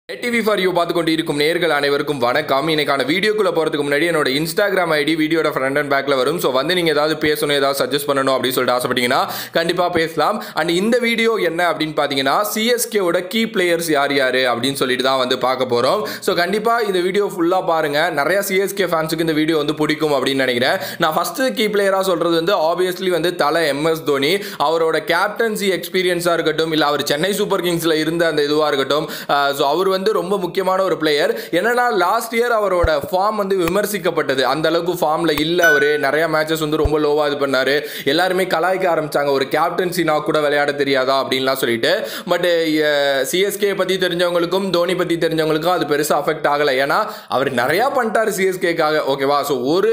TV for you பார்த்து கொண்டு இருக்கும் நேர்கள் அனைவருக்கும் வணக்கம் இன்னைக்கான வீடியோக்குள்ள போறதுக்கு முன்னாடி என்னோட இன்ஸ்டாகிராம் ஐடி வீடியோட ஃப்ரண்ட் அண்ட் பேக்ல வரும் ஸோ வந்து நீங்க ஏதாவது பேசணும் ஏதாவது சஜஸ்ட் பண்ணணும் அப்படின்னு சொல்லிட்டு ஆசைப்பட்டீங்கன்னா கண்டிப்பா பேசலாம் அண்ட் இந்த வீடியோ என்ன அப்படின்னு பாத்தீங்கன்னா சிஎஸ்கேவோட கீ பிளேயர்ஸ் யார் யாரு அப்படின்னு சொல்லிட்டு தான் வந்து பார்க்க போறோம் ஸோ கண்டிப்பா இந்த வீடியோ ஃபுல்லா பாருங்க நிறைய சிஎஸ்கே ஃபேன்ஸுக்கு இந்த வீடியோ வந்து பிடிக்கும் அப்படின்னு நினைக்கிறேன் நான் ஃபர்ஸ்ட் கீ பிளேயரா சொல்றது வந்து ஆப்வியஸ்லி வந்து தலை எம்எஸ் தோனி அவரோட கேப்டன்சி எக்ஸ்பீரியன்ஸா இருக்கட்டும் இல்ல அவர் சென்னை சூப்பர் கிங்ஸ்ல இருந்த அந்த இதுவா இருக்கட்டும் ஸோ அவர் வந்து ரொம்ப முக்கியமான ஒரு பிளேயர் என்னன்னா லாஸ்ட் இயர் அவரோட ஃபார்ம் வந்து விமர்சிக்கப்பட்டது அந்த அளவுக்கு ஃபார்ம்ல இல்ல அவரு நிறைய மேட்சஸ் வந்து ரொம்ப லோவா இது பண்ணாரு எல்லாருமே கலாய்க்க ஆரம்பிச்சாங்க ஒரு கேப்டன்சினா கூட விளையாட தெரியாதா அப்படின்லாம் சொல்லிட்டு பட் சிஎஸ்கே பத்தி தெரிஞ்சவங்களுக்கும் தோனி பத்தி தெரிஞ்சவங்களுக்கும் அது பெருசா அஃபெக்ட் ஆகல ஏன்னா அவர் நிறைய பண்ணிட்டாரு சிஎஸ்கேக்காக ஓகேவா ஸோ ஒரு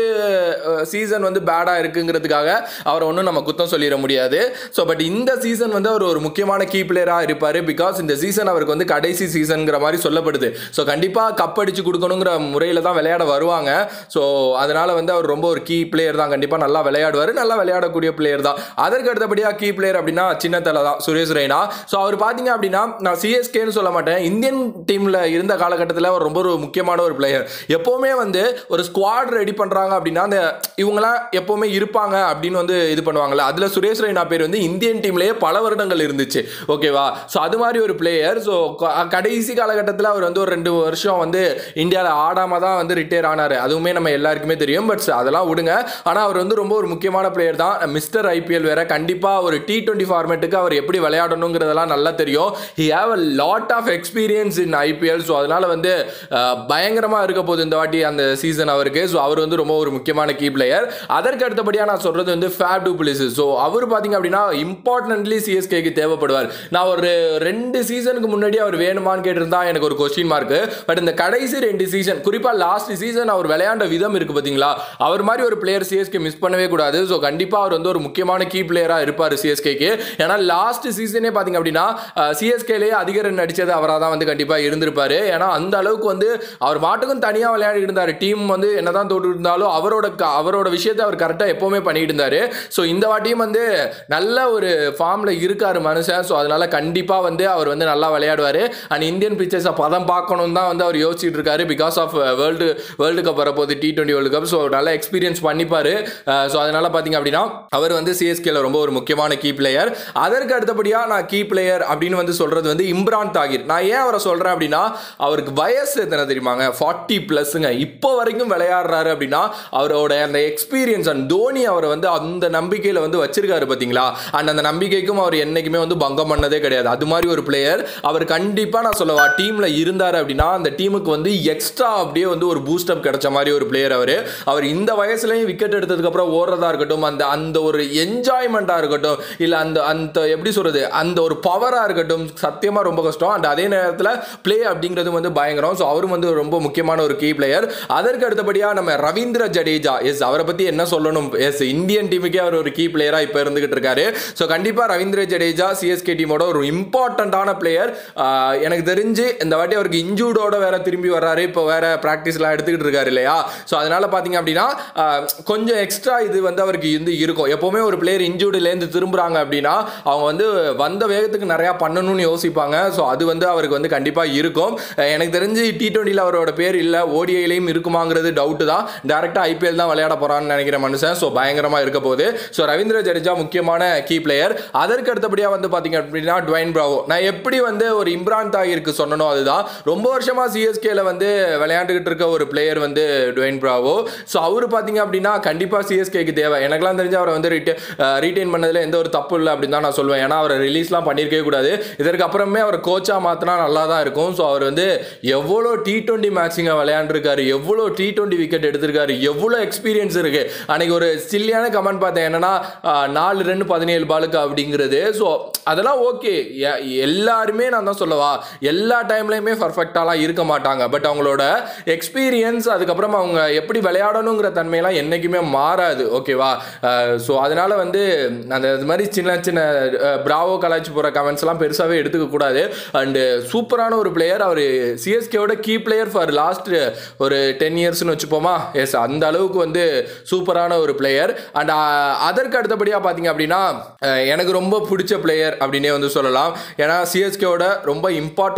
சீசன் வந்து பேடா இருக்குங்கிறதுக்காக அவரை ஒன்றும் நம்ம குத்தம் சொல்லிட முடியாது ஸோ பட் இந்த சீசன் வந்து அவர் ஒரு முக்கியமான கீ பிளேயராக இருப்பார் பிகாஸ் இந்த சீசன் அவருக்கு வந்து கடைசி சீசன்ங்கிற மாதிரி சொல்லப்படுது ஸோ கண்டிப்பாக கப் அடிச்சு கொடுக்கணுங்கிற முறையில் தான் விளையாட வருவாங்க ஸோ அதனால வந்து அவர் ரொம்ப ஒரு கீ பிளேயர் தான் கண்டிப்பாக நல்லா விளையாடுவார் நல்லா விளையாடக்கூடிய பிளேயர் தான் அதற்கு அடுத்தபடியாக கீ பிளேயர் அப்படின்னா சின்ன தலை தான் சுரேஷ் ரெய்னா ஸோ அவர் பார்த்தீங்க அப்படின்னா நான் சிஎஸ்கேன்னு சொல்ல மாட்டேன் இந்தியன் டீமில் இருந்த காலகட்டத்தில் அவர் ரொம்ப ஒரு முக்கியமான ஒரு பிளேயர் எப்போவுமே வந்து ஒரு ஸ்குவாட் ரெடி பண்ணுறாங்க அப்படின்னா அந்த இவங்களாம் எப்போவுமே இருப்பாங்க அப்படின்னு வந்து இது பண்ணுவாங்கல்ல அதில் சுரேஷ் ரெய்னா பேர் வந்து இந்தியன் டீம்லேயே பல வருடங்கள் இருந்துச்சு ஓகேவா ஸோ அது மாதிரி ஒரு பிளேயர் ஸோ கடைசி காலகட்டத்தில் அவர் வந்து ஒரு ரெண்டு வருஷம் வந்து இந்தியாவில் ஆடாம தான் வந்து ரிட்டையர் ஆனார் அதுவுமே நம்ம எல்லாருக்குமே தெரியும் பட் அதெல்லாம் விடுங்க ஆனால் அவர் வந்து ரொம்ப ஒரு முக்கியமான பிளேயர் தான் மிஸ்டர் ஐபிஎல் வேற கண்டிப்பாக ஒரு டி டுவெண்ட்டி ஃபார்மேட்டுக்கு அவர் எப்படி விளையாடணுங்கிறதெல்லாம் நல்லா தெரியும் he have a lot of experience in IPL so அதனால வந்து பயங்கரமாக இருக்க போகுது இந்த வாட்டி அந்த சீசன் அவருக்கு ஸோ அவர் வந்து ரொம்ப ஒரு முக்கியமான கீ பிளேயர் அதற்கு அடுத்தபடியாக நான் சொல்றது வந்து ஃபேப் டூப்ளிஸ் ஸோ அவர் பார்த்தீங்க அப்படின்னா இம்பார்ட்டன்ட்லி சிஎஸ்கேக்கு தேவைப்படுவார் நான் ஒரு ரெண்டு சீசனுக்கு முன்னாடி அவர் வேணுமான்னு கேட்டிருந்தா எனக்கு ஒரு கொஸ்டின் மார்க் பட் இந்த கடைசி ரெண்டு சீசன் குறிப்பாக லாஸ்ட் சீசன் அவர் விளையாண்ட விதம் இருக்கு பார்த்தீங்களா அவர் மாதிரி ஒரு பிளேயர் சிஎஸ்கே மிஸ் பண்ணவே கூடாது ஸோ கண்டிப்பாக அவர் வந்து ஒரு முக்கியமான கீ பிளேயராக இருப்பார் சிஎஸ்கேக்கு ஏன்னா லாஸ்ட் சீசனே பார்த்தீங்க அப்படின்னா சிஎஸ்கேலேயே அதிக ரன் அடித்தது அவராக தான் வந்து கண்டிப்பாக இருந்திருப்பாரு ஏன்னா அந்த அளவுக்கு வந்து அவர் மாட்டுக்கும் தனியாக விளையாடிட்டு இருந்தார் டீம் வந்து என்னதான் தோட்டு இருந்தாலும் அவரோட அவரோட விஷயத்தை அவர் கரெக்டாக எப்போவுமே பண்ணிட்டு இருந்தார் ஸோ இந்த வாட்டியும் வந்து நல்ல ஒரு ஃபார்மில் இருக்கார் மனுஷன் ஸோ அதனால கண்டிப்பாக வந்து அவர் வந்து நல்லா விளையாடுவார் அண்ட் இந்தியன் பிக்சர்ஸை பதம் பார்க்கணும் தான் வந்து அவர் யோசிச்சுட்டு இருக்காரு because of world world cup வரப்போகுது T twenty world cup so நல்லா எக்ஸ்பீரியன்ஸ் பண்ணிப்பார் ஸோ அதனால பார்த்தீங்க அப்படின்னா அவர் வந்து சிஎஸ்கேல ரொம்ப ஒரு முக்கியமான கீ பிளேயர் அதற்கு அடுத்தபடியாக நான் கீ பிளேயர் அப்படின்னு வந்து சொல்கிறது வந்து இம்ரான் தாகிர் நான் ஏன் அவரை சொல்கிறேன் அப்படின்னா அவருக்கு வயசு எத்தனை தெரியுமாங்க ஃபார்ட்டி ப்ளஸ்ஸுங்க இப்போ வரைக்கும் விளையாடுறாரு அப்படின்னா அவரோட அந்த எக்ஸ்பீரியன்ஸ் அண்ட் தோனி அவரை வந்து அந்த நம்பிக்கையில் வந்து வச்சிருக்காரு பார்த்தீங்களா அண்ட் அந்த நம்பிக்கைக்கும் அவர் என்றைக்குமே வந்து பங்கம் பண்ணதே கிடையாது அது மாதிரி ஒரு பிளேயர் அவர் கண்டிப்பாக நான் சொல்லவா டீமில் இருந்தார் அப்படின்னா அந்த டீமுக்கு வந்து எக்ஸ்ட்ரா அப்படியே வந்து ஒரு பூஸ்டப் கிடைச்ச மாதிரி ஒரு பிளேயர் அவர் அவர் இந்த வயசுலையும் விக்கெட் எடுத்ததுக்கப்புறம் ஓடுறதா இருக்கட்டும் அந்த அந்த ஒரு என்ஜாய்மெண்ட்டாக இருக்கட்டும் இல்லை அந்த அந்த எப்படி சொல்கிறது அந்த ஒரு பவராக இருக்கட்டும் சத்தியமாக ரொம்ப கஷ்டம் அண்ட் அதே நேரத்தில் பிளே அப்படிங்கிறது வந்து பயங்கரம் ஸோ அவரும் வந்து ரொம்ப முக்கியமான ஒரு கீ பிளேயர் அதற்கு அடுத்தபடியாக நம்ம ரவீந்திர ஜடேஜா எஸ் அவரை பற்றி என்ன சொல்லணும் எஸ் இந்தியன் டீமுக்கே அவர் ஒரு கீ பிளேயராக இப்போ இருந்துகிட்டு இருக்காரு ஸோ கண்டிப்பாக ரவீந்திர ஜடேஜா சிஎஸ்கே டீமோட ஒரு இம்பார்ட்டண்ட்டான பிளேயர் எனக்கு தெரிஞ்சு இந்த வாட்டி அவருக்கு இன்ஜூர்டோட வேற திரும்பி வர்றாரு இப்போ வேற ப்ராக்டிஸ்லாம் எடுத்துக்கிட்டு இருக்காரு இல்லையா ஸோ அதனால பார்த்தீங்க அப்படின்னா கொஞ்சம் எக்ஸ்ட்ரா இது வந்து அவருக்கு வந்து இருக்கும் எப்போவுமே ஒரு பிளேயர் இன்ஜூர்டுலேருந்து திரும்புகிறாங்க அப்படின்னா அவங்க வந்து வந்த வேகத்துக்கு நிறையா பண்ணணும்னு யோசிப்பாங்க ஸோ அது வந்து அவருக்கு வந்து கண்டிப்பாக இருக்கும் எனக்கு தெரிஞ்சு டி டுவெண்ட்டியில் அவரோட பேர் இல்லை ஓடிஐலையும் இருக்குமாங்கிறது டவுட்டு தான் டேரெக்டாக ஐபிஎல் தான் விளையாட போகிறான்னு நினைக்கிற மனுஷன் ஸோ பயங்கரமாக இருக்க போகுது ஸோ ரவீந்திர ஜடேஜா முக்கியமான கீ பிளேயர் அதற்கு அடுத்தபடியாக வந்து பார்த்தீங்க அப்படின்னா டுவைன் பிராவோ நான் எப்படி வந்து ஒரு இம்ரான் தாகிருக்கு சொன்னனோ அதுதான் ரொம்ப வருஷமாக சிஎஸ்கேல வந்து விளையாண்டுக்கிட்டு இருக்க ஒரு பிளேயர் வந்து டுவைன் பிராவோ ஸோ அவர் பார்த்தீங்க அப்படின்னா கண்டிப்பாக சிஎஸ்கேக்கு தேவை எனக்குலாம் தெரிஞ்சு அவரை வந்து ரிட்டே ரீட்டைன் பண்ணதில் எந்த ஒரு தப்பு இல்லை அப்படின்னு தான் நான் சொல்லுவேன் ஏன்னா அவரை ரிலீஸ்லாம் பண்ணியிருக்கவே கூடாது இதற்கு அப்புறமே அவர் கோச்சாக மாற்றினா நல்லா தான் இருக்கும் ஸோ அவர் வந்து எவ்வளோ டி டுவெண்ட்டி மேட்சிங்கை விளையாண்டுருக்காரு எவ்வளோ டி டுவெண்ட்டி விக்கெட் எடுத்திருக்காரு எவ்வளோ எக்ஸ்பீரியன்ஸ் இருக்குது அன்னைக்கு ஒரு சில்லியான கமெண்ட் பார்த்தேன் என்னன்னா நாலு ரெண்டு பதினேழு பாலுக்கு அப்படிங்கிறது ஸோ அதெல்லாம் ஓகே எல்லாருமே நான் தான் சொல்லவா எல்லா டைம்லையுமே பர்ஃபெக்டாலாம் இருக்க மாட்டாங்க பட் அவங்களோட எக்ஸ்பீரியன்ஸ் அதுக்கப்புறம் அவங்க எப்படி விளையாடணுங்கிற தன்மையெல்லாம் என்றைக்குமே மாறாது ஓகேவா ஸோ அதனால வந்து அந்த இது மாதிரி சின்ன சின்ன பிராவோ கலாய்ச்சி போகிற கமெண்ட்ஸ் எல்லாம் பெருசாகவே எடுத்துக்க கூடாது அண்டு சூப்பரான ஒரு பிளேயர் அவர் சிஎஸ்கேவோட கீ பிளேயர் ஃபார் லாஸ்ட் ஒரு டென் இயர்ஸ்னு வச்சுப்போமா எஸ் அந்த அளவுக்கு வந்து சூப்பரான ஒரு பிளேயர் அண்ட் அதற்கு அடுத்தபடியாக பார்த்தீங்க அப்படின்னா எனக்கு ரொம்ப பிடிச்ச பிளேயர் அப்படின்னே வந்து சொல்லலாம் ஏன்னா சிஎஸ்கேவோட ரொம்ப இம்பார்ட்டண்ட்டான சுச்சுவேஷன்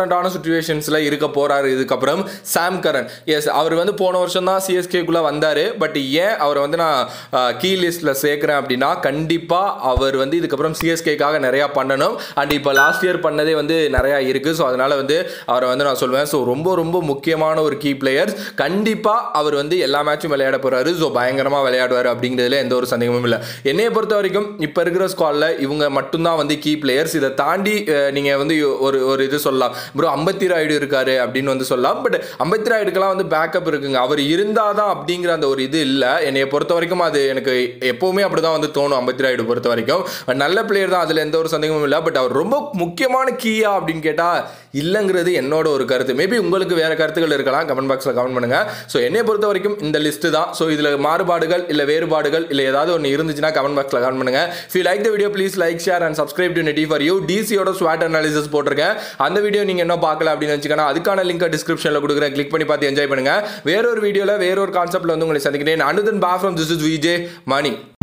சுச்சுவேஷன்ஸில் இருக்க போகிறாரு இதுக்கப்புறம் சாம் கரன் எஸ் அவர் வந்து போன வருஷம் தான் சிஎஸ்கேக்குள்ளே வந்தார் பட் ஏன் அவரை வந்து நான் கீ லிஸ்ட்டில் சேர்க்குறேன் அப்படின்னா கண்டிப்பாக அவர் வந்து இதுக்கப்புறம் சிஎஸ்கேக்காக நிறையா பண்ணணும் அண்ட் இப்போ லாஸ்ட் இயர் பண்ணதே வந்து நிறையா இருக்குது ஸோ அதனால் வந்து அவரை வந்து நான் சொல்லுவேன் ஸோ ரொம்ப ரொம்ப முக்கியமான ஒரு கீ பிளேயர்ஸ் கண்டிப்பாக அவர் வந்து எல்லா மேட்சும் விளையாட போகிறாரு ஸோ பயங்கரமாக விளையாடுவார் அப்படிங்கிறதுல எந்த ஒரு சந்தேகமும் இல்லை என்னைய பொறுத்த வரைக்கும் இப்போ இருக்கிற ஸ்குவாடில் இவங்க மட்டும்தான் வந்து கீ பிளேயர்ஸ் இதை தாண்டி நீங்கள் வந்து ஒரு ஒரு இது சொல்லலாம் ப்ரோ அம்பத்தி ராயுடு இருக்காரு அப்படின்னு வந்து சொல்லலாம் பட் அம்பத்தி ராயுடுக்கெல்லாம் வந்து பேக்கப் இருக்குங்க அவர் இருந்தால் தான் அப்படிங்கிற அந்த ஒரு இது இல்லை என்னைய பொறுத்த வரைக்கும் அது எனக்கு எப்போவுமே அப்படி தான் வந்து தோணும் அம்பத்தி ராயுடு பொறுத்த வரைக்கும் But நல்ல பிளேயர் தான் அதில் எந்த ஒரு சந்தேகமும் இல்லை பட் அவர் ரொம்ப முக்கியமான கீயா அப்படின்னு கேட்டால் இல்லைங்கிறது என்னோட ஒரு கருத்து மேபி உங்களுக்கு வேற கருத்துக்கள் இருக்கலாம் கமெண்ட் பாக்ஸில் கமெண்ட் பண்ணுங்க ஸோ என்னை பொறுத்த வரைக்கும் இந்த லிஸ்ட் தான் ஸோ இதில் மாறுபாடுகள் இல்லை வேறுபாடுகள் இல்லை ஏதாவது ஒன்று இருந்துச்சுன்னா கமெண்ட் பாக்ஸில் கமெண்ட் பண்ணுங்க if you like the video please like share and subscribe to நெட்டி ஃபார் யூ டிசியோட ஸ்வாட் அனாலிசிஸ் போட்டிருக்கேன் அந்த வீடியோ நீங்கள் என்ன பார்க்கல அப்படின்னு வச்சுக்கோங்க அதுக்கான லிங்க் டிஸ்கிரிப்ஷனில் கொடுக்குறேன் கிளிக் பண்ணி பார்த்து என்ஜாய் பண்ணுங்க வேறொரு வீடியோவில் வேறொரு கான்செப்ட்ல வந்து உங்களை சந்திக்கிறேன் அனுதன் பா from this is VJ money